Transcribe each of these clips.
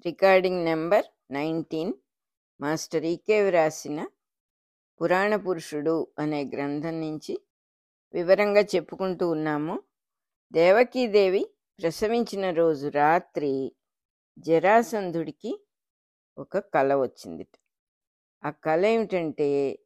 recording number nineteen master ఈకే వ్రాసిన పురాణ పురుషుడు అనే గ్రంథం నుంచి వివరంగా చెప్పుకుంటూ ఉన్నాము దేవకీదేవి ప్రసవించిన రోజు రాత్రి జరాసంధుడికి ఒక కల వచ్చిందిట ఆ కల ఏమిటంటే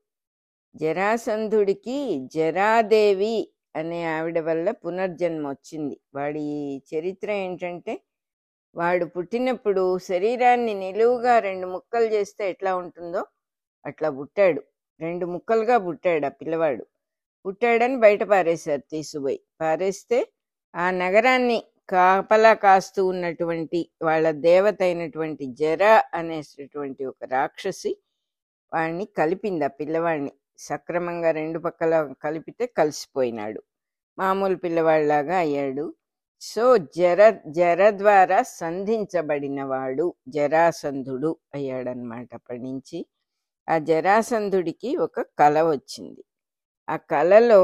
జరాసంధుడికి జరాదేవి అనే ఆవిడ వల్ల పునర్జన్మ వచ్చింది వాడి చరిత్ర ఏంటంటే వాడు పుట్టినప్పుడు శరీరాన్ని నిలువుగా రెండు ముక్కలు చేస్తే ఎట్లా ఉంటుందో అట్లా పుట్టాడు రెండు ముక్కలుగా పుట్టాడు ఆ పిల్లవాడు పుట్టాడని బయట పారేశారు తీసుకుపోయి పారేస్తే ఆ నగరాన్ని కాపలా కాస్తూ ఉన్నటువంటి వాళ్ళ దేవత అయినటువంటి జర అనేటటువంటి ఒక రాక్షసి వాడిని కలిపింది ఆ పిల్లవాడిని సక్రమంగా రెండు పక్కల కలిపితే కలిసిపోయినాడు మామూలు పిల్లవాడిలాగా అయ్యాడు సో జర జర ద్వారా సంధించబడినవాడు జరాసంధుడు అయ్యాడనమాట అప్పటి నుంచి ఆ జరాసంధుడికి ఒక కల వచ్చింది ఆ కలలో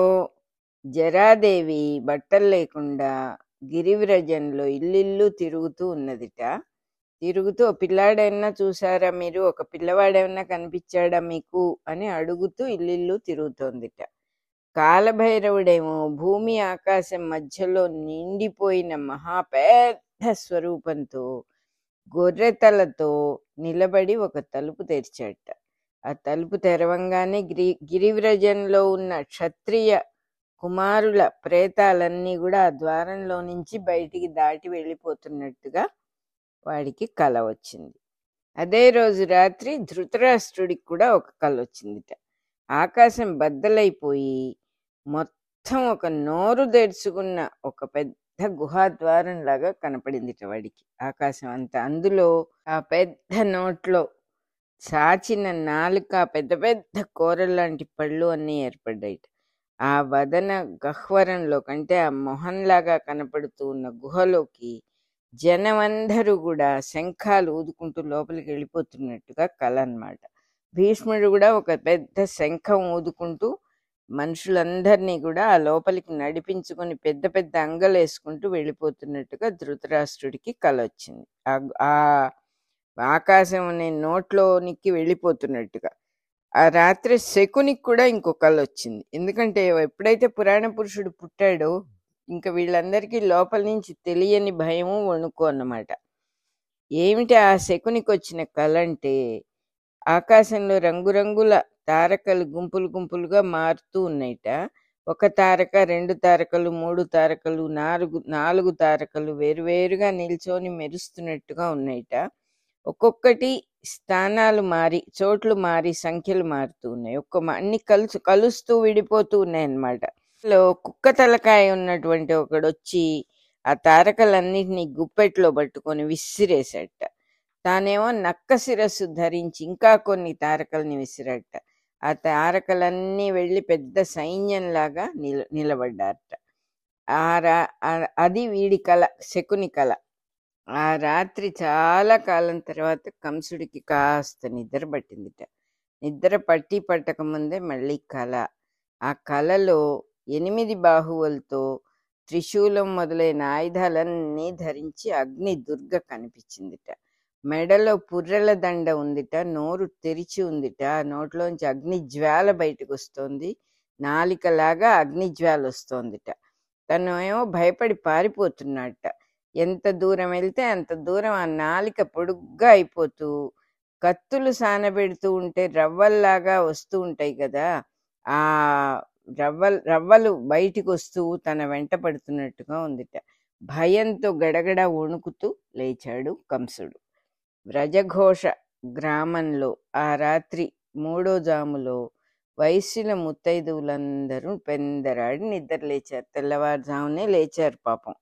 జరాదేవి బట్టలు లేకుండా గిరివ్రజంలో ఇల్లిల్లు తిరుగుతూ ఉన్నదిట తిరుగుతూ "ఓ పిల్లాడేమన్నా చూసారా మీరు ఒక పిల్లవాడేమన్నా కనిపించాడా మీకు అని అడుగుతూ ఇల్లిల్లు తిరుగుతోందిట కాలభైరవుడేమో భూమి ఆకాశం మధ్యలో నిండిపోయిన మహా పెద్ద స్వరూపంతో గొర్రెతలతో నిలబడి ఒక తలుపు తెరిచాట ఆ తలుపు తెరవంగానే గిరి గిరివ్రజంలో ఉన్న క్షత్రియ కుమారుల ప్రేతాలన్నీ కూడా ఆ ద్వారంలో నుంచి బయటికి దాటి వెళ్ళిపోతున్నట్టుగా వాడికి కల వచ్చింది అదే రోజు రాత్రి ధృతరాష్ట్రుడికి కూడా ఒక కల వచ్చిందిట ఆకాశం బద్దలైపోయి మొత్తం ఒక నోరు తెరుచుకున్న ఒక పెద్ద గుహాద్వారం లాగా కనపడిందిట వాడికి ఆకాశం అంతా అందులో ఆ పెద్ద నోట్లో చాచిన నాలుక పెద్ద పెద్ద కూరలాంటి పళ్ళు అన్నీ ఏర్పడ్డాయిట ఆ వదన గహ్వరంలో కంటే ఆ మొహంలాగా కనపడుతూ ఉన్న గుహలోకి జనమందరూ కూడా శంఖాలు ఊదుకుంటూ లోపలికి వెళ్ళిపోతున్నట్టుగా కల అన్నమాట భీష్ముడు కూడా ఒక పెద్ద శంఖం ఊదుకుంటూ మనుషులందరినీ కూడా ఆ లోపలికి నడిపించుకొని పెద్ద పెద్ద అంగలు వేసుకుంటూ వెళ్ళిపోతున్నట్టుగా ధృతరాష్ట్రుడికి కల వచ్చింది ఆ- ఆ ఆకాశం అనే నోట్లోనికి వెళ్ళిపోతున్నట్టుగా ఆ రాత్రి శకునికి కూడా ఇంకో కల వచ్చింది ఎందుకంటే ఎప్పుడైతే పురాణ పురుషుడు పుట్టాడో ఇంకా వీళ్ళందరికీ లోపల నుంచి తెలియని భయము వణుకు అన్నమాట ఏమిటి ఆ శకునికి వచ్చిన కల అంటే ఆకాశంలో రంగురంగుల తారకలు గుంపులు గుంపులుగా మారుతూ ఉన్నాయిట ఒక తారక రెండు తారకలు మూడు తారకలు నాలుగు నాలుగు తారకలు వేరువేరుగా నిల్చొని మెరుస్తున్నట్టుగా ఉన్నాయిట ఒక్కొక్కటి స్థానాలు మారి చోట్లు మారి సంఖ్యలు మారుతూ ఉన్నాయి ఒక్క మ- అన్ని కలుసు కలుస్తూ విడిపోతూ ఉన్నాయి అన్నమాట లో కుక్క తలకాయ ఉన్నటువంటి ఒకడు వచ్చి ఆ తారకలన్నిటినీ గుప్పెట్లో పట్టుకొని విసిరేసట తానేమో నక్క శిరస్సు ధరించి ఇంకా కొన్ని తారకల్ని విసిరట ఆ తారకలన్నీ వెళ్ళి పెద్ద సైన్యంలాగా నిల నిలబడ్డారట ఆ రా ఆ- అది వీడి కళ శకుని కళ ఆ రాత్రి చాలా కాలం తర్వాత కంసుడికి కాస్త నిద్ర పట్టిందిట నిద్ర పట్టి పట్టక ముందే మళ్ళీ కళ ఆ కళలో ఎనిమిది బాహువులతో త్రిశూలం మొదలైన ఆయుధాలన్నీ ధరించి అగ్ని దుర్గ కనిపించిందిట మెడలో పుర్రెల దండ ఉందిట నోరు తెరిచి ఉందిట ఆ నోట్లోంచి అగ్ని జ్వాల బయటకు వస్తోంది నాలికలాగా అగ్ని జ్వాల వస్తోందిట తను ఏమో భయపడి పారిపోతున్నట్ట ఎంత దూరం వెళ్తే అంత దూరం ఆ నాలిక పొడుగ్గా అయిపోతూ కత్తులు సానబెడుతూ ఉంటే రవ్వల్లాగా వస్తూ ఉంటాయి కదా ఆ రవ్వల్ రవ్వలు బయటికి వస్తూ తన వెంట పడుతున్నట్టుగా ఉందిట భయంతో గడగడ వణుకుతూ లేచాడు కంసుడు వ్రజఘోష గ్రామంలో ఆ రాత్రి మూడో జాములో వైశ్యుల ముత్తైదువులందరూ పెందరాడి నిద్ర లేచారు తెల్లవారుజామునే లేచారు పాపం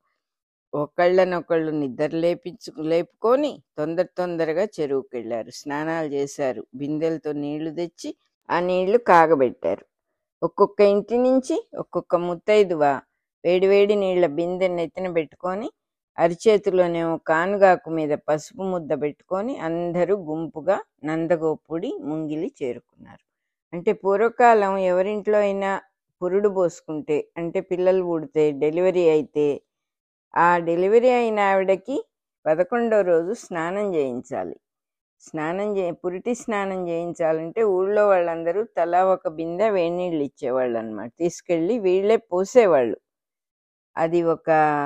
ఒకళ్ళనొకళ్ళు నిద్ర లేపించు లేపుకొని తొందర తొందరగా చెరువుకి వెళ్ళారు స్నానాలు చేశారు బిందెలతో నీళ్లు తెచ్చి ఆ నీళ్లు కాగబెట్టారు ఒక్కొక్క ఇంటి నుంచి ఒక్కొక్క ముత్తైదువ వేడివేడి నీళ్ల బిందె నెత్తిన పెట్టుకొని అరిచేతిలోనేమో కానుగాకు మీద పసుపు ముద్ద పెట్టుకొని అందరూ గుంపుగా నందగోపుడి ముంగిలి చేరుకున్నారు అంటే పూర్వకాలం ఎవరింట్లో అయినా పురుడు పోసుకుంటే అంటే పిల్లలు పుడితే డెలివరీ అయితే ఆ డెలివరీ అయిన ఆవిడకి పదకొండో రోజు స్నానం చేయించాలి స్నానం చే పురిటి స్నానం చేయించాలంటే ఊళ్ళో వాళ్ళందరూ తలా ఒక బిందె వేడి నీళ్ళు ఇచ్చేవాళ్ళు అనమాట తీసుకెళ్ళి వీళ్ళే పోసేవాళ్ళు అది ఒక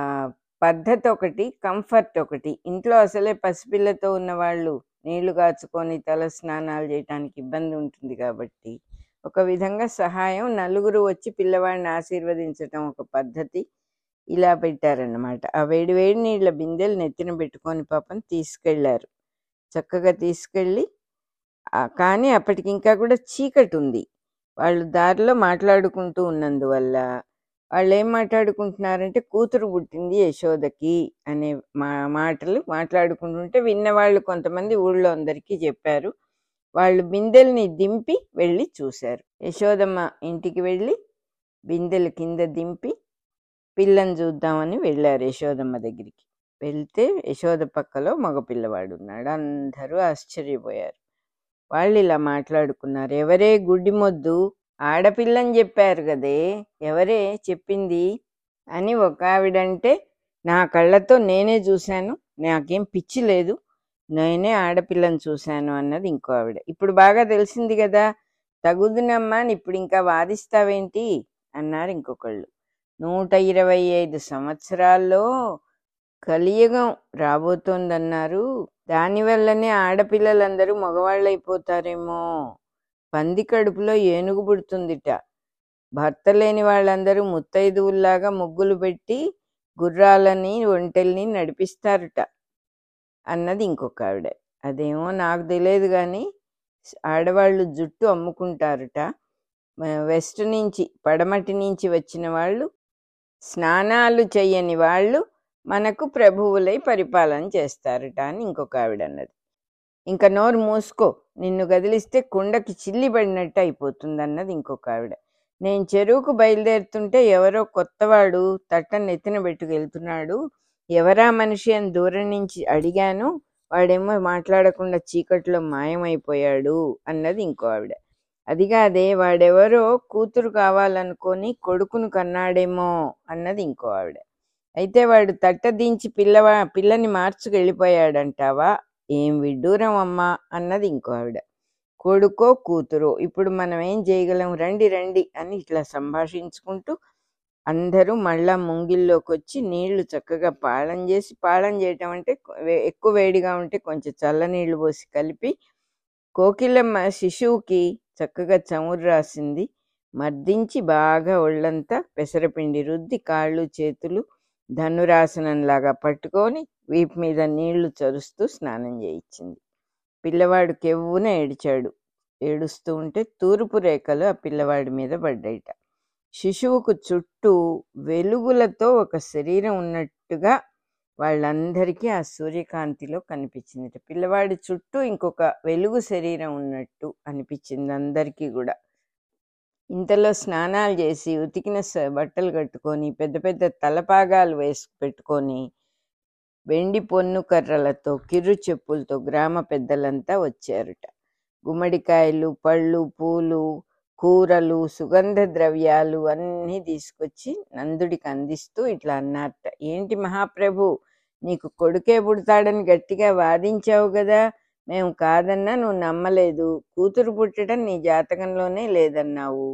పద్ధతి ఒకటి కంఫర్ట్ ఒకటి ఇంట్లో అసలే పసిపిల్లతో ఉన్న వాళ్ళు నీళ్లు కాచుకొని తల స్నానాలు చేయడానికి ఇబ్బంది ఉంటుంది కాబట్టి ఒక విధంగా సహాయం నలుగురు వచ్చి పిల్లవాడిని ఆశీర్వదించటం ఒక పద్ధతి ఇలా పెట్టారన్నమాట ఆ వేడి వేడి నీళ్ళ బిందెలు నెత్తిన పెట్టుకొని పాపం తీసుకెళ్లారు చక్కగా తీసుకెళ్ళి ఆ, కానీ అప్పటికి ఇంకా కూడా చీకటి ఉంది వాళ్ళు దారిలో మాట్లాడుకుంటూ ఉన్నందువల్ల వాళ్ళు ఏం మాట్లాడుకుంటున్నారంటే కూతురు పుట్టింది యశోదకి అనే మా మాటలు మాట్లాడుకుంటుంటే విన్నవాళ్ళు కొంతమంది ఊళ్ళో అందరికీ చెప్పారు వాళ్ళు బిందెల్ని దింపి వెళ్ళి చూశారు యశోదమ్మ ఇంటికి వెళ్ళి బిందెలు కింద దింపి పిల్లని చూద్దామని వెళ్ళారు యశోదమ్మ దగ్గరికి వెళ్తే యశోద పక్కలో మగ పిల్లవాడు ఉన్నాడు అందరూ ఆశ్చర్యపోయారు వాళ్ళు ఇలా మాట్లాడుకున్నారు ఎవరే గుడ్డి మొద్దు ఆడపిల్లని చెప్పారు కదే ఎవరే చెప్పింది అని ఒక ఆవిడంటే నా కళ్ళతో నేనే చూశాను నాకేం పిచ్చి లేదు నేనే ఆడపిల్లని చూశాను అన్నది ఇంకో ఆవిడ ఇప్పుడు బాగా తెలిసింది కదా తగుదునమ్మా అని ఇప్పుడు ఇంకా వాదిస్తావేంటి అన్నారు ఇంకొకళ్ళు నూట ఇరవై ఐదు సంవత్సరాల్లో కలియుగం రాబోతోందన్నారు దానివల్లనే ఆడపిల్లలందరూ మగవాళ్ళైపోతారేమో పంది కడుపులో ఏనుగు పుడుతుందిట భర్త లేని వాళ్ళందరూ ముత్తైదువుల్లాగా ముగ్గులు పెట్టి గుర్రాలని ఒంటెల్ని నడిపిస్తారట అన్నది ఇంకొక ఆవిడ అదేమో నాకు తెలియదు కానీ ఆడవాళ్ళు జుట్టు అమ్ముకుంటారట మ- వెస్ట్ నుంచి పడమటి నుంచి వచ్చిన వాళ్ళు స్నానాలు చెయ్యని వాళ్ళు మనకు ప్రభువులై పరిపాలన చేస్తారట అని ఇంకొక ఆవిడ అన్నది ఇంకా నోరు మూసుకో నిన్ను కదిలిస్తే కుండకి చిల్లి పడినట్టు అయిపోతుంది అన్నది ఇంకొక ఆవిడ నేను చెరువుకు బయలుదేరుతుంటే ఎవరో కొత్తవాడు తట్ట నెత్తిన పెట్టుకెళ్తున్నాడు ఎవరా మనిషి అని దూరం నుంచి అడిగాను వాడేమో మాట్లాడకుండా చీకట్లో మాయమైపోయాడు అన్నది ఇంకో ఆవిడ అది కాదే వాడెవరో కూతురు కావాలనుకొని కొడుకును కన్నాడేమో అన్నది ఇంకో ఆవిడ అయితే వాడు తట్ట దించి పిల్లవా పిల్లని మార్చుకు వెళ్ళిపోయాడంటావా ఏం విడ్డూరం అమ్మా అన్నది ఇంకో ఆవిడ కొడుకో కూతురో ఇప్పుడు మనం ఏం చేయగలం రండి రండి అని ఇట్లా సంభాషించుకుంటూ అందరూ మళ్ళా ముంగిల్లోకి వచ్చి నీళ్లు చక్కగా పాళం చేసి పాళం చేయటం అంటే కొ- వే- ఎక్కువ వేడిగా ఉంటే కొంచెం చల్లనీళ్లు పోసి కలిపి కోకిలమ్మ శిశువుకి చక్కగా చమురు రాసింది మర్దించి బాగా ఒళ్ళంతా పెసరపిండి రుద్ది కాళ్ళు చేతులు ధనురాసనంలాగా పట్టుకొని వీపు మీద నీళ్లు చరుస్తూ స్నానం చేయించింది పిల్లవాడు కెవ్వున ఏడిచాడు ఏడుస్తూ ఉంటే తూర్పు రేఖలు ఆ పిల్లవాడి మీద పడ్డాయిట శిశువుకు చుట్టూ వెలుగులతో ఒక శరీరం ఉన్నట్టుగా వాళ్ళందరికీ ఆ సూర్యకాంతిలో కనిపించింది పిల్లవాడి చుట్టూ ఇంకొక వెలుగు శరీరం ఉన్నట్టు అనిపించింది అందరికీ కూడా ఇంతలో స్నానాలు చేసి ఉతికిన స- బట్టలు కట్టుకొని పెద్ద పెద్ద తలపాగాలు వేసి పెట్టుకొని వెండి పొన్ను కర్రలతో కిర్రు చెప్పులతో గ్రామ పెద్దలంతా వచ్చారుట గుమ్మడికాయలు పళ్ళు పూలు కూరలు సుగంధ ద్రవ్యాలు అన్నీ తీసుకొచ్చి నందుడికి అందిస్తూ ఇట్లా అన్నారట ఏంటి మహాప్రభు నీకు కొడుకే పుడతాడని గట్టిగా వాదించావు కదా మేము కాదన్నా నువ్వు నమ్మలేదు కూతురు పుట్టడం నీ జాతకంలోనే లేదన్నావు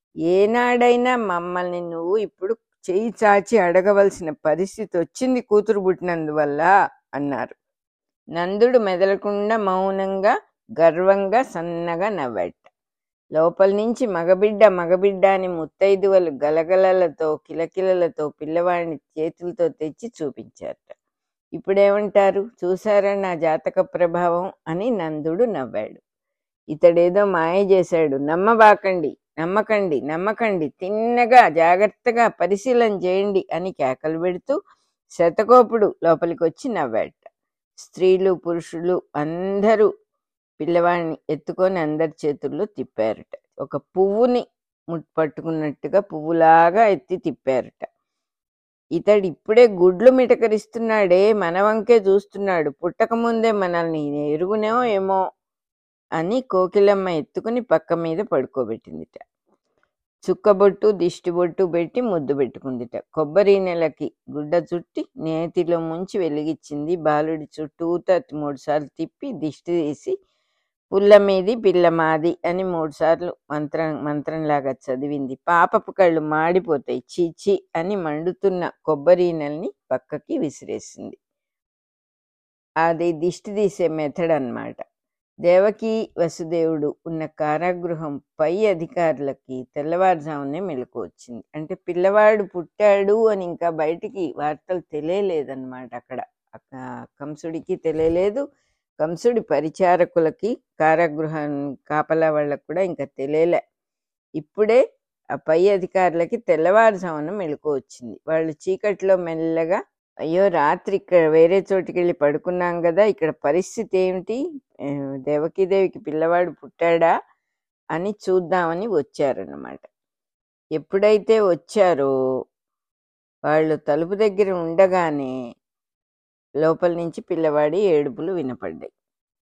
ఏనాడైనా మమ్మల్ని నువ్వు ఇప్పుడు చెయ్యి చాచి అడగవలసిన పరిస్థితి వచ్చింది కూతురు పుట్టినందువల్ల అన్నారు నందుడు మెదలకుండా మౌనంగా గర్వంగా సన్నగా నవ్వాట లోపల నుంచి మగబిడ్డ మగబిడ్డ అని ముత్తైదువలు గలగలలతో కిలకిలలతో పిల్లవాడిని చేతులతో తెచ్చి చూపించారట ఇప్పుడేమంటారు చూసారా నా జాతక ప్రభావం అని నందుడు నవ్వాడు ఇతడేదో మాయ చేశాడు నమ్మబాకండి నమ్మకండి నమ్మకండి తిన్నగా జాగ్రత్తగా పరిశీలన చేయండి అని కేకలు పెడుతూ శతకోపుడు లోపలికి వచ్చి నవ్వాడట స్త్రీలు పురుషులు అందరూ పిల్లవాడిని ఎత్తుకొని అందరి చేతుల్లో తిప్పారట ఒక పువ్వుని ముట్ పట్టుకున్నట్టుగా పువ్వులాగా ఎత్తి తిప్పారట ఇతడు ఇప్పుడే గుడ్లు మిటకరిస్తున్నాడే మన వంకే చూస్తున్నాడు పుట్టక ముందే మనల్ని ఎరుగునేమో ఏమో అని కోకిలమ్మ ఎత్తుకుని పక్క మీద పడుకోబెట్టిందిట చుక్కబొట్టు దిష్టి బొట్టు పెట్టి ముద్దు పెట్టుకుందిట కొబ్బరి నెలకి గుడ్డ చుట్టి నేతిలో ముంచి వెలిగించింది బాలుడి చుట్టూత మూడు సార్లు తిప్పి దిష్టి తీసి పుల్ల మీది పిల్ల మాది అని మూడు సార్లు మంత్రం మంత్రంలాగా చదివింది పాపపు కళ్ళు మాడిపోతాయి చీచి అని మండుతున్న కొబ్బరి నెలని పక్కకి విసిరేసింది అది దిష్టి తీసే మెథడ్ అన్నమాట దేవకి వసుదేవుడు ఉన్న కారాగృహం పై అధికారులకి తెల్లవారుజామునే మెలకు వచ్చింది అంటే పిల్లవాడు పుట్టాడు అని ఇంకా బయటికి వార్తలు తెలియలేదన్నమాట అక్కడ అక్క- కంసుడికి తెలియలేదు కంసుడి పరిచారకులకి కారాగృహం కాపలా వాళ్ళకు కూడా ఇంకా తెలియలే ఇప్పుడే ఆ పై అధికారులకి తెల్లవారుజామున మెలకు వచ్చింది వాళ్ళు చీకట్లో మెల్లగా అయ్యో రాత్రి ఇక్కడ వేరే చోటికి వెళ్ళి పడుకున్నాం కదా ఇక్కడ పరిస్థితి ఏమిటి ఆ, దేవకీదేవికి పిల్లవాడు పుట్టాడా అని చూద్దామని వచ్చారన్నమాట ఎప్పుడైతే వచ్చారో వాళ్ళు తలుపు దగ్గర ఉండగానే లోపల నుంచి పిల్లవాడి ఏడుపులు వినపడ్డాయి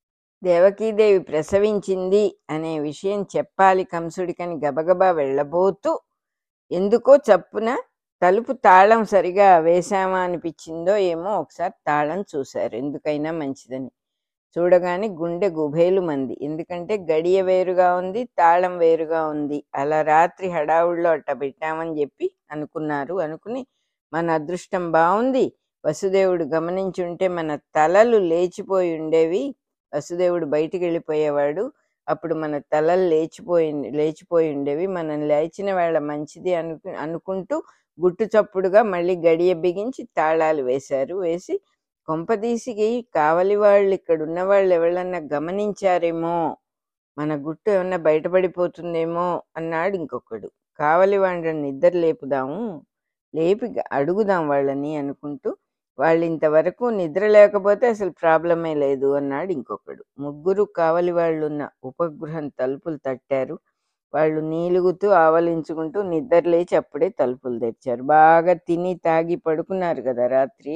దేవకీదేవి ప్రసవించింది అనే విషయం చెప్పాలి కంసుడికని గబగబా వెళ్ళబోతూ ఎందుకో చప్పున తలుపు తాళం సరిగా వేశామా అనిపించిందో ఏమో ఒకసారి తాళం చూశారు ఎందుకైనా మంచిదని చూడగానే గుండె గుబేలు మంది ఎందుకంటే గడియ వేరుగా ఉంది తాళం వేరుగా ఉంది అలా రాత్రి హడావుల్లో అట్ట పెట్టామని చెప్పి అనుకున్నారు అనుకుని మన అదృష్టం బాగుంది వసుదేవుడు గమనించుంటే మన తలలు లేచిపోయి ఉండేవి వసుదేవుడు బయటికి వెళ్ళిపోయేవాడు అప్పుడు మన తలలు లేచిపోయి లేచిపోయి ఉండేవి మనం లేచిన వేళ మంచిది అను అనుకుంటూ గుట్టు చప్పుడుగా మళ్ళీ గడియ బిగించి తాళాలు వేశారు వేసి కొంపదీసి కావలి వాళ్ళు ఇక్కడ ఉన్న వాళ్ళు ఎవరన్నా గమనించారేమో మన గుట్టు ఏమన్నా బయటపడిపోతుందేమో అన్నాడు ఇంకొకడు కావలి వాళ్ళని నిద్ర లేపుదాము లేపి గ- అడుగుదాం వాళ్ళని అనుకుంటూ వాళ్ళు ఇంతవరకు నిద్ర లేకపోతే అసలు ప్రాబ్లమే లేదు అన్నాడు ఇంకొకడు ముగ్గురు కావలి వాళ్ళు ఉన్న ఉపగృహం తలుపులు తట్టారు వాళ్ళు నీలుగుతూ ఆవలించుకుంటూ నిద్ర లేచి అప్పుడే తలుపులు తెరిచారు బాగా తిని తాగి పడుకున్నారు కదా రాత్రి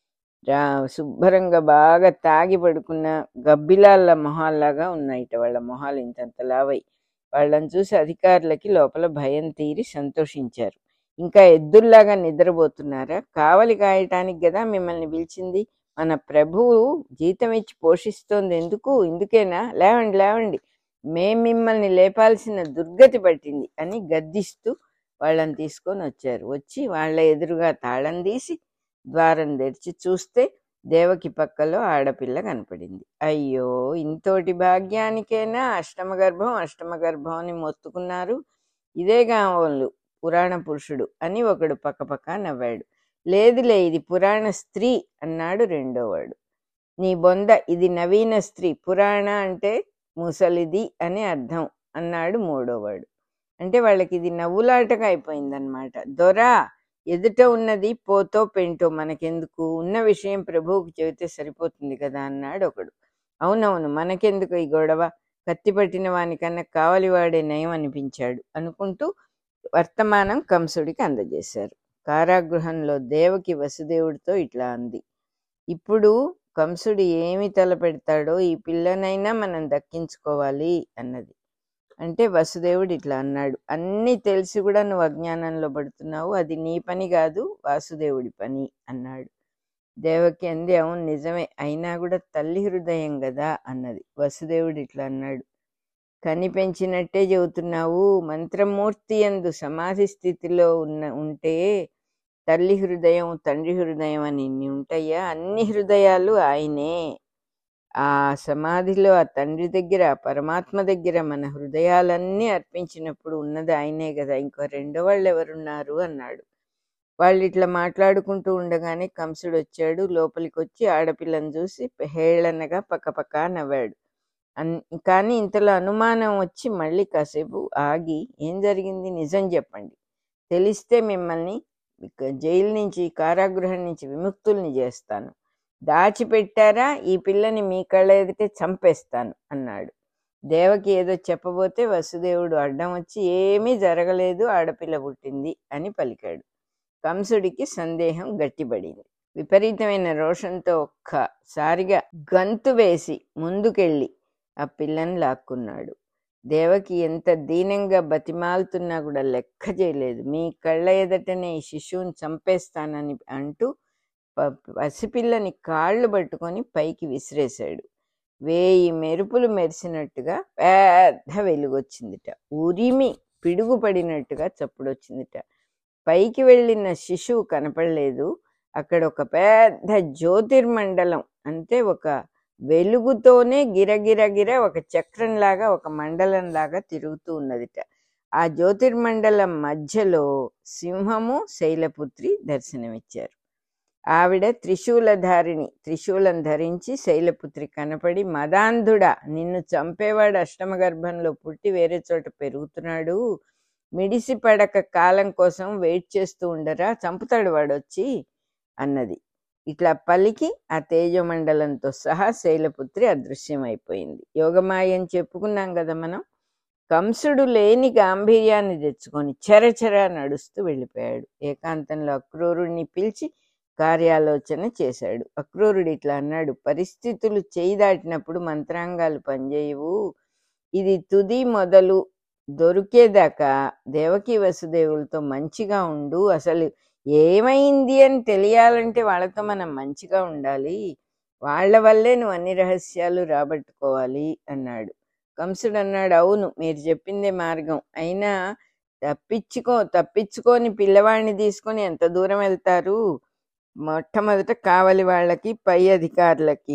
రా శుభ్రంగా బాగా తాగి పడుకున్న గబ్బిలాళ్ళ మొహాల్లాగా ఉన్నాయిట వాళ్ళ మొహాలు ఇంతంత లావై వాళ్ళని చూసి అధికారులకి లోపల భయం తీరి సంతోషించారు ఇంకా ఎద్దుల్లాగా నిద్రపోతున్నారా కావలి కాయటానికి కదా మిమ్మల్ని పిలిచింది మన ప్రభువు జీతం ఇచ్చి పోషిస్తోంది ఎందుకు ఇందుకేనా లేవండి లేవండి మేం మిమ్మల్ని లేపాల్సిన దుర్గతి పట్టింది అని గద్దిస్తూ వాళ్ళని తీసుకొని వచ్చారు వచ్చి వాళ్ళ ఎదురుగా తాళం తీసి ద్వారం తెరిచి చూస్తే దేవకి పక్కలో ఆడపిల్ల కనపడింది అయ్యో ఇంతోటి భాగ్యానికైనా అష్టమ గర్భం అష్టమ గర్భం అని మొత్తుకున్నారు ఇదే కావాలి పురాణ పురుషుడు అని ఒకడు పక్కపక్క నవ్వాడు లేదులే ఇది పురాణ స్త్రీ అన్నాడు రెండోవాడు నీ బొంద ఇది నవీన స్త్రీ పురాణ అంటే ముసలిది అని అర్థం అన్నాడు మూడోవాడు అంటే వాళ్ళకి ఇది నవ్వులాటగా అయిపోయిందనమాట దొరా ఎదుట ఉన్నది పోతో పెంటో మనకెందుకు ఉన్న విషయం ప్రభువుకు చెబితే సరిపోతుంది కదా అన్నాడు ఒకడు అవునవును మనకెందుకు ఈ గొడవ కత్తి పట్టిన వానికన్నా కావలి వాడే నయం అనిపించాడు అనుకుంటూ వర్తమానం కంసుడికి అందజేశారు కారాగృహంలో దేవకి వసుదేవుడితో ఇట్లా అంది ఇప్పుడు కంసుడు ఏమి తలపెడతాడో ఈ పిల్లనైనా మనం దక్కించుకోవాలి అన్నది అంటే వసుదేవుడు ఇట్లా అన్నాడు అన్నీ తెలిసి కూడా నువ్వు అజ్ఞానంలో పడుతున్నావు అది నీ పని కాదు వాసుదేవుడి పని అన్నాడు దేవకి అంది అవును నిజమే అయినా కూడా తల్లి హృదయం కదా అన్నది వసుదేవుడు ఇట్లా అన్నాడు కని పెంచినట్టే చెబుతున్నావు మంత్రమూర్తి అందు సమాధి స్థితిలో ఉన్న ఉంటే తల్లి హృదయం తండ్రి హృదయం అని ఇన్ని ఉంటాయా అన్ని హృదయాలు ఆయనే ఆ సమాధిలో ఆ తండ్రి దగ్గర ఆ పరమాత్మ దగ్గర మన హృదయాలన్నీ అర్పించినప్పుడు ఉన్నది ఆయనే కదా ఇంకో రెండో వాళ్ళు ఎవరున్నారు అన్నాడు వాళ్ళు ఇట్లా మాట్లాడుకుంటూ ఉండగానే కంసుడు వచ్చాడు లోపలికి వచ్చి ఆడపిల్లని చూసి హేళనగా పక్కపక్క నవ్వాడు అన్ కానీ ఇంతలో అనుమానం వచ్చి మళ్ళీ కాసేపు ఆగి ఏం జరిగింది నిజం చెప్పండి తెలిస్తే మిమ్మల్ని ఇక జైలు నుంచి కారాగృహం నుంచి విముక్తుల్ని చేస్తాను దాచిపెట్టారా ఈ పిల్లని మీ కళ్ళ ఎదుటే చంపేస్తాను అన్నాడు దేవకి ఏదో చెప్పబోతే వసుదేవుడు అడ్డం వచ్చి ఏమీ జరగలేదు ఆడపిల్ల పుట్టింది అని పలికాడు కంసుడికి సందేహం గట్టిపడింది విపరీతమైన రోషంతో ఒక్కసారిగా గంతు వేసి ముందుకెళ్ళి ఆ పిల్లని లాక్కున్నాడు దేవకి ఎంత దీనంగా బతిమాలుతున్నా కూడా లెక్క చేయలేదు మీ కళ్ళ ఎదటనే ఈ శిశువుని చంపేస్తానని అంటూ ప- పసిపిల్లని కాళ్ళు పట్టుకొని పైకి విసిరేశాడు వేయి మెరుపులు మెరిసినట్టుగా పెద్ద వెలుగొచ్చిందిట ఉరిమి పిడుగు పడినట్టుగా చప్పుడొచ్చిందిట పైకి వెళ్ళిన శిశువు కనపడలేదు అక్కడ ఒక పెద్ద జ్యోతిర్మండలం అంటే ఒక వెలుగుతోనే గిరగిరగిర ఒక చక్రంలాగా ఒక మండలం లాగా తిరుగుతూ ఉన్నదిట ఆ జ్యోతిర్మండలం మధ్యలో సింహము శైలపుత్రి దర్శనమిచ్చారు ఆవిడ త్రిశూలధారిణి త్రిశూలం ధరించి శైలపుత్రి కనపడి మదాంధుడా నిన్ను చంపేవాడు అష్టమ గర్భంలో పుట్టి వేరే చోట పెరుగుతున్నాడు మిడిసి పడక కాలం కోసం వెయిట్ చేస్తూ ఉండరా చంపుతాడు వాడు వచ్చి అన్నది ఇట్లా పలికి ఆ తేజమండలంతో సహా శైలపుత్రి అదృశ్యమైపోయింది యోగమాయ అని చెప్పుకున్నాం కదా మనం కంసుడు లేని గాంభీర్యాన్ని తెచ్చుకొని చెరచెర నడుస్తూ వెళ్ళిపోయాడు ఏకాంతంలో అక్రూరుణ్ణి పిలిచి కార్యాలోచన చేశాడు అక్రూరుడు ఇట్లా అన్నాడు పరిస్థితులు చేయి దాటినప్పుడు మంత్రాంగాలు పనిచేయవు ఇది తుది మొదలు దొరికేదాకా దేవకి వసుదేవులతో మంచిగా ఉండు అసలు ఏమైంది అని తెలియాలంటే వాళ్ళతో మనం మంచిగా ఉండాలి వాళ్ళ వల్లే నువ్వు అన్ని రహస్యాలు రాబట్టుకోవాలి అన్నాడు కంసుడు అన్నాడు అవును మీరు చెప్పిందే మార్గం అయినా తప్పించుకో తప్పించుకొని పిల్లవాడిని తీసుకొని ఎంత దూరం వెళ్తారు మొట్టమొదట కావలి వాళ్ళకి పై అధికారులకి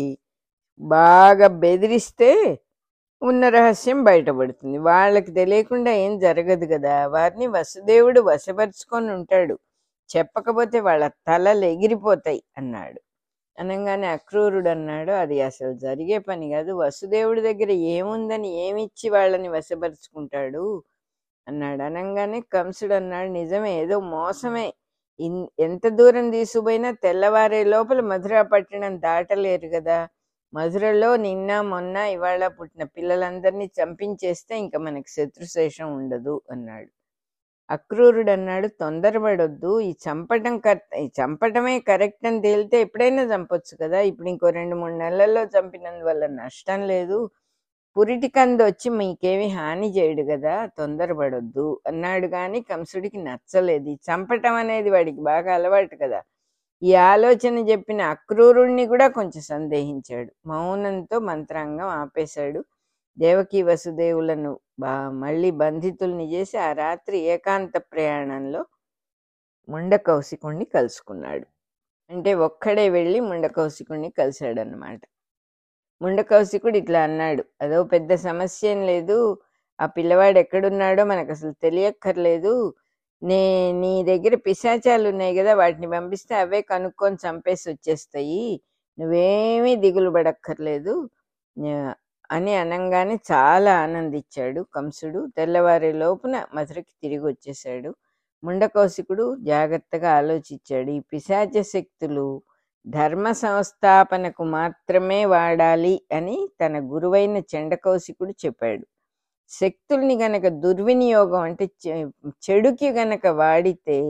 బాగా బెదిరిస్తే ఉన్న రహస్యం బయటపడుతుంది వాళ్ళకి తెలియకుండా ఏం జరగదు కదా వారిని వసుదేవుడు వశపరుచుకొని ఉంటాడు చెప్పకపోతే వాళ్ళ తలలు ఎగిరిపోతాయి అన్నాడు అనగానే అక్రూరుడు అన్నాడు అది అసలు జరిగే పని కాదు వసుదేవుడి దగ్గర ఏముందని ఏమిచ్చి వాళ్ళని వశపరుచుకుంటాడు అన్నాడు అనగానే కంసుడు అన్నాడు నిజమే ఏదో మోసమే ఇన్ ఎంత దూరం తీసుకుపోయినా తెల్లవారే లోపల మధుర పట్టణం దాటలేరు కదా మధురలో నిన్న మొన్న ఇవాళ పుట్టిన పిల్లలందరినీ చంపించేస్తే ఇంకా మనకి శత్రుశేషం ఉండదు అన్నాడు అక్రూరుడు అన్నాడు తొందరపడొద్దు ఈ చంపటం కరెక్ట్ ఈ చంపటమే కరెక్ట్ అని తేలితే ఎప్పుడైనా చంపొచ్చు కదా ఇప్పుడు ఇంకో రెండు మూడు నెలల్లో చంపినందువల్ల నష్టం లేదు పురిటి కంది వచ్చి మీకేమి హాని చేయడు కదా తొందరపడొద్దు అన్నాడు కానీ కంసుడికి నచ్చలేదు ఈ చంపటం అనేది వాడికి బాగా అలవాటు కదా ఈ ఆలోచన చెప్పిన అక్రూరుణ్ణి కూడా కొంచెం సందేహించాడు మౌనంతో మంత్రాంగం ఆపేశాడు దేవకి వసుదేవులను బా మళ్ళీ బంధితుల్ని చేసి ఆ రాత్రి ఏకాంత ప్రయాణంలో ముండకౌశికుణ్ణి కలుసుకున్నాడు అంటే ఒక్కడే వెళ్ళి ముండకౌశికుణ్ణి కలిశాడనమాట ముండకౌశికుడు ఇట్లా అన్నాడు అదో పెద్ద సమస్య ఏం లేదు ఆ పిల్లవాడు ఎక్కడున్నాడో మనకు అసలు తెలియక్కర్లేదు నే నీ దగ్గర పిశాచాలు ఉన్నాయి కదా వాటిని పంపిస్తే అవే కనుక్కొని చంపేసి వచ్చేస్తాయి నువ్వేమీ దిగులు పడక్కర్లేదు నే- అని అనంగానే చాలా ఆనందించాడు కంసుడు తెల్లవారే లోపున మధురకి తిరిగి వచ్చేసాడు ముండకౌశికుడు జాగ్రత్తగా ఆలోచించాడు ఈ పిశాచ శక్తులు ధర్మ సంస్థాపనకు మాత్రమే వాడాలి అని తన గురువైన చండకౌశికుడు చెప్పాడు శక్తుల్ని గనక దుర్వినియోగం అంటే చె- చెడుకి గనక వాడితే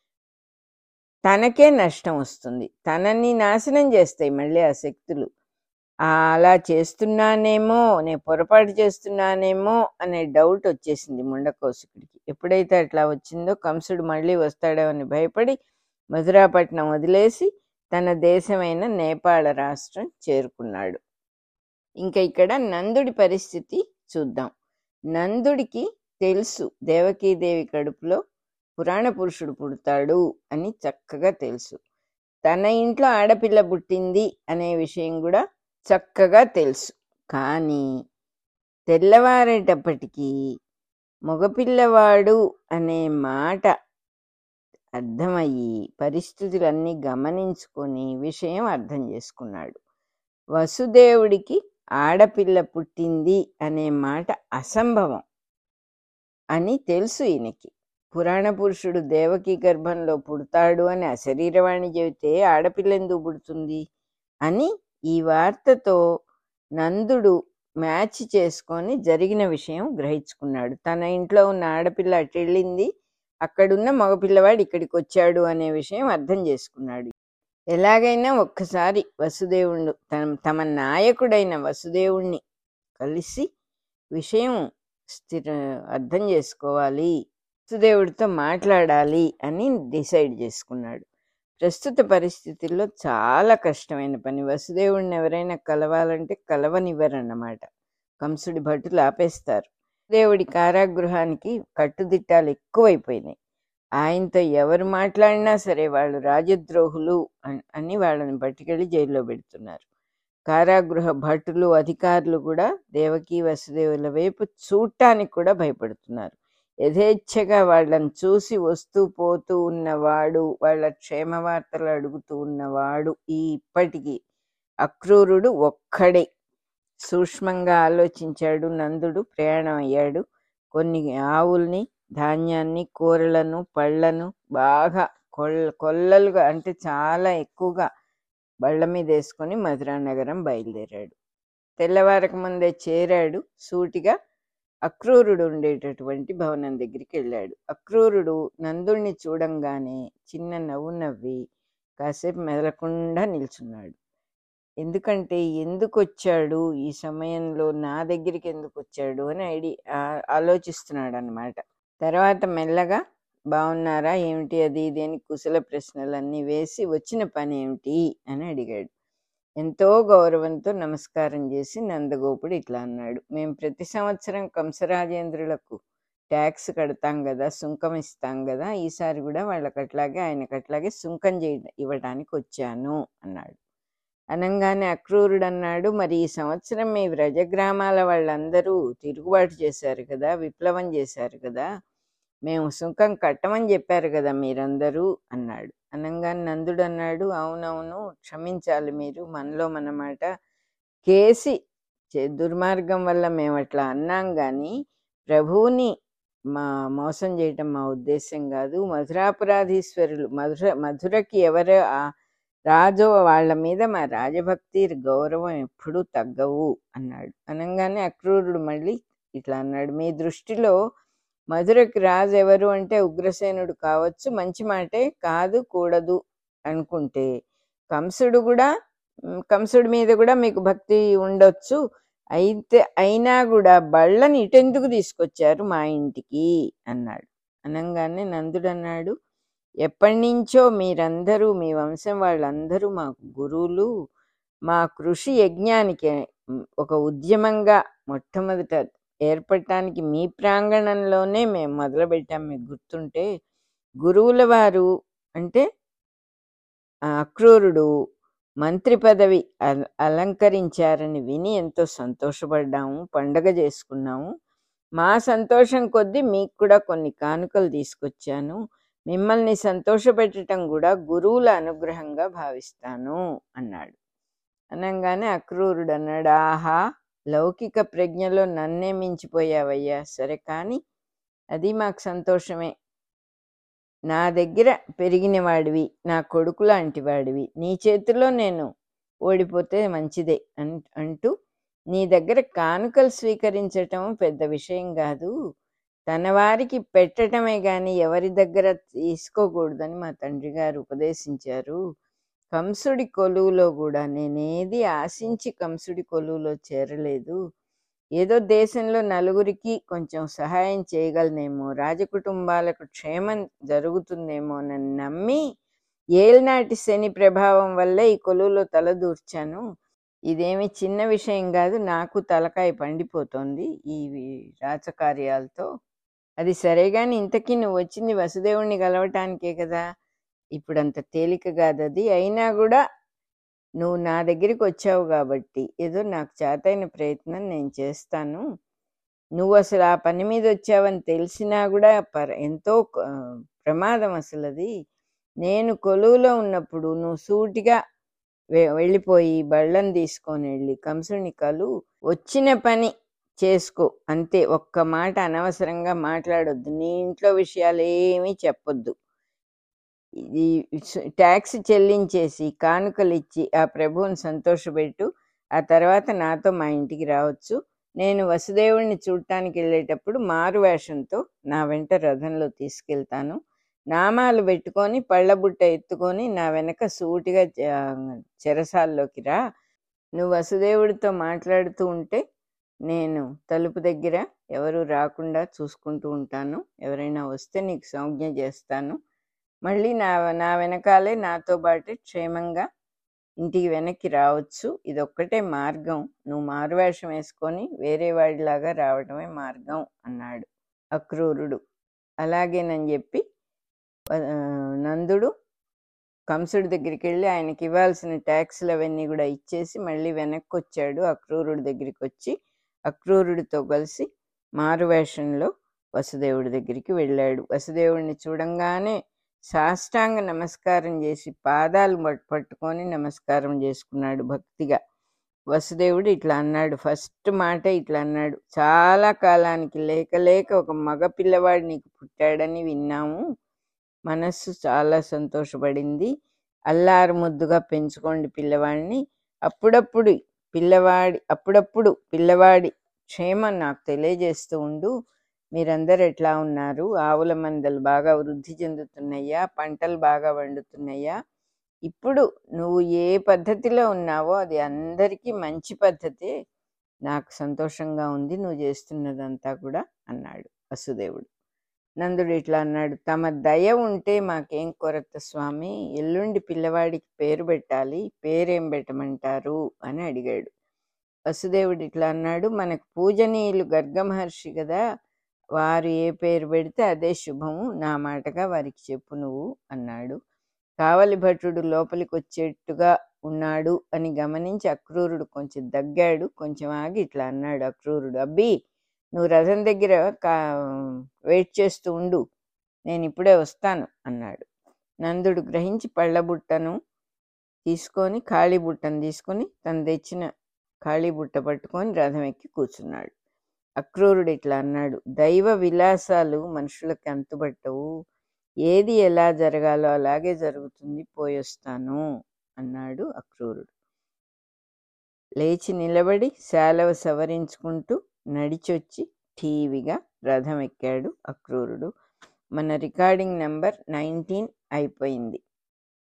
తనకే నష్టం వస్తుంది తనని నాశనం చేస్తాయి మళ్ళీ ఆ శక్తులు ఆ అలా చేస్తున్నానేమో నేను పొరపాటు చేస్తున్నానేమో అనే డౌట్ వచ్చేసింది ముండకౌశికుడికి ఎప్పుడైతే అట్లా వచ్చిందో కంసుడు మళ్ళీ వస్తాడో అని భయపడి మధురాపట్నం వదిలేసి తన దేశమైన నేపాళ రాష్ట్రం చేరుకున్నాడు ఇంకా ఇక్కడ నందుడి పరిస్థితి చూద్దాం నందుడికి తెలుసు దేవకీదేవి కడుపులో పురాణ పురుషుడు పుడతాడు అని చక్కగా తెలుసు తన ఇంట్లో ఆడపిల్ల పుట్టింది అనే విషయం కూడా చక్కగా తెలుసు కానీ తెల్లవారేటప్పటికీ మగపిల్లవాడు అనే మాట అర్థమయ్యి పరిస్థితులన్నీ గమనించుకొని విషయం అర్థం చేసుకున్నాడు వసుదేవుడికి ఆడపిల్ల పుట్టింది అనే మాట అసంభవం అని తెలుసు ఈయనకి పురాణ పురుషుడు దేవకి గర్భంలో పుడతాడు అని అశరీరవాణి చెబితే ఆడపిల్ల ఎందుకు పుడుతుంది అని ఈ వార్తతో నందుడు మ్యాచ్ చేసుకొని జరిగిన విషయం గ్రహించుకున్నాడు తన ఇంట్లో ఉన్న ఆడపిల్ల అటు వెళ్ళింది అక్కడున్న మగపిల్లవాడు ఇక్కడికి వచ్చాడు అనే విషయం అర్థం చేసుకున్నాడు ఎలాగైనా ఒక్కసారి వసుదేవుడు తన తమ నాయకుడైన వసుదేవుణ్ణి కలిసి విషయం స్థిర అర్థం చేసుకోవాలి వసుదేవుడితో మాట్లాడాలి అని డిసైడ్ చేసుకున్నాడు ప్రస్తుత పరిస్థితుల్లో చాలా కష్టమైన పని వసుదేవుడిని ఎవరైనా కలవాలంటే కలవనివ్వరన్నమాట కంసుడి భటులు ఆపేస్తారు దేవుడి కారాగృహానికి కట్టుదిట్టాలు ఎక్కువైపోయినాయి ఆయనతో ఎవరు మాట్లాడినా సరే వాళ్ళు రాజద్రోహులు అన్- అని వాళ్ళని పట్టుకెళ్ళి జైల్లో పెడుతున్నారు కారాగృహ భటులు అధికారులు కూడా దేవకి వసుదేవుల వైపు చూడటానికి కూడా భయపడుతున్నారు యథేచ్ఛగా వాళ్ళని చూసి వస్తూ పోతూ ఉన్నవాడు వాళ్ళ క్షేమ వార్తలు అడుగుతూ ఉన్నవాడు ఈ ఇప్పటికీ అక్రూరుడు ఒక్కడే సూక్ష్మంగా ఆలోచించాడు నందుడు ప్రయాణం అయ్యాడు కొన్ని ఆవుల్ని ధాన్యాన్ని కూరలను పళ్ళను బాగా కొల్ కొల్లలుగా అంటే చాలా ఎక్కువగా బళ్ళ మీద వేసుకొని మధురా నగరం బయలుదేరాడు తెల్లవారక ముందే చేరాడు సూటిగా అక్రూరుడు ఉండేటటువంటి భవనం దగ్గరికి వెళ్ళాడు అక్రూరుడు నందుణ్ణి చూడంగానే చిన్న నవ్వు నవ్వి కాసేపు మెదలకుండా నిల్చున్నాడు ఎందుకంటే ఎందుకు వచ్చాడు ఈ సమయంలో నా దగ్గరికి ఎందుకు వచ్చాడు అని ఐడి ఆ- ఆలోచిస్తున్నాడు అనమాట తర్వాత మెల్లగా బాగున్నారా ఏమిటి అది ఇది అని కుశల ప్రశ్నలన్నీ వేసి వచ్చిన పని ఏమిటి అని అడిగాడు ఎంతో గౌరవంతో నమస్కారం చేసి నందగోపుడు ఇట్లా అన్నాడు మేము ప్రతి సంవత్సరం కంసరాజేంద్రులకు ట్యాక్స్ కడతాం కదా సుంకం ఇస్తాం కదా ఈసారి కూడా వాళ్ళకి అట్లాగే ఆయనకు అట్లాగే సుంకం చేయ ఇవ్వడానికి వచ్చాను అన్నాడు అనంగానే అక్రూరుడు అన్నాడు మరి ఈ సంవత్సరం మీ వ్రజగ్రామాల వాళ్ళందరూ తిరుగుబాటు చేశారు కదా విప్లవం చేశారు కదా మేము సుంకం కట్టమని చెప్పారు కదా మీరందరూ అన్నాడు అనంగానే నందుడు అన్నాడు అవునవును క్షమించాలి మీరు మనలో మనమాట కేసి చే- దుర్మార్గం వల్ల మేము అట్లా అన్నాం కానీ ప్రభువుని మా మోసం చేయటం మా ఉద్దేశం కాదు మధురాపరాధీశ్వరులు మధుర మధురకి ఎవరు ఆ రాజు వాళ్ళ మీద మా రాజభక్తి గౌరవం ఎప్పుడూ తగ్గవు అన్నాడు అనగానే అక్రూరుడు మళ్ళీ ఇట్లా అన్నాడు మీ దృష్టిలో మధురకి రాజు ఎవరు అంటే ఉగ్రసేనుడు కావచ్చు మంచి మాటే కాదు కూడదు అనుకుంటే కంసుడు కూడా మ్, కంసుడి మీద కూడా మీకు భక్తి ఉండొచ్చు అయితే అయినా కూడా బళ్ళని ఇటెందుకు తీసుకొచ్చారు మా ఇంటికి అన్నాడు అనగానే నందుడు అన్నాడు ఎప్పటి నుంచో మీరందరూ మీ వంశం వాళ్ళందరూ మాకు గురువులు మా కృషి యజ్ఞానికి మ్, ఒక ఉద్యమంగా మొట్టమొదట ఏర్పడటానికి మీ ప్రాంగణంలోనే మేము మొదలుపెట్టాం మీకు గుర్తుంటే గురువుల వారు అంటే ఆ అక్రూరుడు మంత్రి పదవి అల- అలంకరించారని విని ఎంతో సంతోషపడ్డాము పండగ చేసుకున్నాము మా సంతోషం కొద్దీ మీకు కూడా కొన్ని కానుకలు తీసుకొచ్చాను మిమ్మల్ని సంతోషపెట్టడం కూడా గురువుల అనుగ్రహంగా భావిస్తాను అన్నాడు అనగానే అక్రూరుడు అన్నాడు ఆహా లౌకిక ప్రజ్ఞలో నన్నే మించిపోయావయ్యా సరే కానీ అది మాకు సంతోషమే నా దగ్గర పెరిగిన వాడివి నా కొడుకు లాంటి వాడివి నీ చేతిలో నేను ఓడిపోతే మంచిదే అన్ అంటూ నీ దగ్గర కానుకలు స్వీకరించటం పెద్ద విషయం కాదు తన వారికి పెట్టటమే గాని ఎవరి దగ్గర తీసుకోకూడదని మా తండ్రి గారు ఉపదేశించారు కంసుడి కొలువులో కూడా నేనేది ఆశించి కంసుడి కొలువులో చేరలేదు ఏదో దేశంలో నలుగురికి కొంచెం సహాయం చేయగలనేమో రాజకుటుంబాలకు క్షేమం జరుగుతుందేమోనని నమ్మి ఏళ్నాటి శని ప్రభావం వల్ల ఈ కొలువులో తలదూర్చాను ఇదేమి చిన్న విషయం కాదు నాకు తలకాయ పండిపోతోంది ఈ వి- రాచకార్యాలతో అది సరే గాని ఇంతకీ నువ్వు వచ్చింది వసుదేవుణ్ణి కలవటానికే కదా ఇప్పుడు అంత తేలిక కాదు అది అయినా కూడా నువ్వు నా దగ్గరికి వచ్చావు కాబట్టి ఏదో నాకు చేతైన ప్రయత్నం నేను చేస్తాను నువ్వు అసలు ఆ పని మీద వచ్చావని తెలిసినా కూడా పర ఎంతో ఆ, ప్రమాదం అసలు అది నేను కొలువులో ఉన్నప్పుడు నువ్వు సూటిగా వె- వెళ్ళిపోయి బళ్ళని తీసుకొని వెళ్ళి కంసుని కలు వచ్చిన పని చేసుకో అంతే ఒక్క మాట అనవసరంగా మాట్లాడొద్దు నీ ఇంట్లో విషయాలు ఏమీ చెప్పొద్దు ఈ ట్యాక్స్ చెల్లించేసి కానుకలు ఇచ్చి ఆ ప్రభువుని సంతోషపెట్టు ఆ తర్వాత నాతో మా ఇంటికి రావచ్చు నేను వసుదేవుడిని చూడటానికి వెళ్ళేటప్పుడు మారు వేషంతో నా వెంట రథంలో తీసుకెళ్తాను నామాలు పెట్టుకొని పళ్ళబుట్ట ఎత్తుకొని నా వెనక సూటిగా చె- చెరసాల్లోకి రా నువ్వు వసుదేవుడితో మాట్లాడుతూ ఉంటే నేను తలుపు దగ్గర ఎవరు రాకుండా చూసుకుంటూ ఉంటాను ఎవరైనా వస్తే నీకు సంజ్ఞ చేస్తాను మళ్ళీ నా నా వెనకాలే నాతో పాటు క్షేమంగా ఇంటికి వెనక్కి రావచ్చు ఇదొక్కటే మార్గం నువ్వు మారువేషం వేసుకొని వేరే వాడిలాగా రావడమే మార్గం అన్నాడు అక్రూరుడు అలాగేనని చెప్పి ఆ, నందుడు కంసుడి దగ్గరికి వెళ్ళి ఆయనకి ఇవ్వాల్సిన ట్యాక్స్లు అవన్నీ కూడా ఇచ్చేసి మళ్ళీ వెనక్కి వచ్చాడు అక్రూరుడి దగ్గరికి వచ్చి అక్రూరుడితో కలిసి మారువేషంలో వసుదేవుడి దగ్గరికి వెళ్ళాడు వసుదేవుడిని చూడంగానే సాష్టాంగ నమస్కారం చేసి పాదాలు పట్- పట్టుకొని నమస్కారం చేసుకున్నాడు భక్తిగా వసుదేవుడు ఇట్లా అన్నాడు ఫస్ట్ మాట ఇట్లా అన్నాడు చాలా కాలానికి లేక లేక ఒక మగ పిల్లవాడు నీకు పుట్టాడని విన్నాము మనస్సు చాలా సంతోషపడింది అల్లారు ముద్దుగా పెంచుకోండి పిల్లవాడిని అప్పుడప్పుడు పిల్లవాడి అప్పుడప్పుడు పిల్లవాడి క్షేమం నాకు తెలియజేస్తూ ఉండు మీరందరు ఎట్లా ఉన్నారు ఆవుల మందలు బాగా వృద్ధి చెందుతున్నాయా పంటలు బాగా వండుతున్నాయా ఇప్పుడు నువ్వు ఏ పద్ధతిలో ఉన్నావో అది అందరికీ మంచి పద్ధతే నాకు సంతోషంగా ఉంది నువ్వు చేస్తున్నదంతా కూడా అన్నాడు వసుదేవుడు నందుడు ఇట్లా అన్నాడు తమ దయ ఉంటే మాకేం కొరత స్వామి ఎల్లుండి పిల్లవాడికి పేరు పెట్టాలి పేరేం పెట్టమంటారు అని అడిగాడు వసుదేవుడు ఇట్లా అన్నాడు మనకు పూజనీయులు గర్గ మహర్షి కదా వారు ఏ పేరు పెడితే అదే శుభము నా మాటగా వారికి చెప్పు నువ్వు అన్నాడు కావలి భటుడు లోపలికి వచ్చేట్టుగా ఉన్నాడు అని గమనించి అక్రూరుడు కొంచెం దగ్గాడు కొంచెం ఆగి ఇట్లా అన్నాడు అక్రూరుడు అబ్బి నువ్వు రథం దగ్గర కా వెయిట్ చేస్తూ ఉండు నేను ఇప్పుడే వస్తాను అన్నాడు నందుడు గ్రహించి పళ్ళ బుట్టను తీసుకొని ఖాళీ బుట్టను తీసుకొని తను తెచ్చిన ఖాళీ బుట్ట పట్టుకొని రథం ఎక్కి కూర్చున్నాడు అక్రూరుడు ఇట్లా అన్నాడు దైవ విలాసాలు మనుషులకు అంతుబట్టవు ఏది ఎలా జరగాలో అలాగే జరుగుతుంది పోయొస్తాను అన్నాడు అక్రూరుడు లేచి నిలబడి శాలవ సవరించుకుంటూ నడిచొచ్చి టీవీగా రథం ఎక్కాడు అక్రూరుడు మన రికార్డింగ్ నెంబర్ నైన్టీన్ అయిపోయింది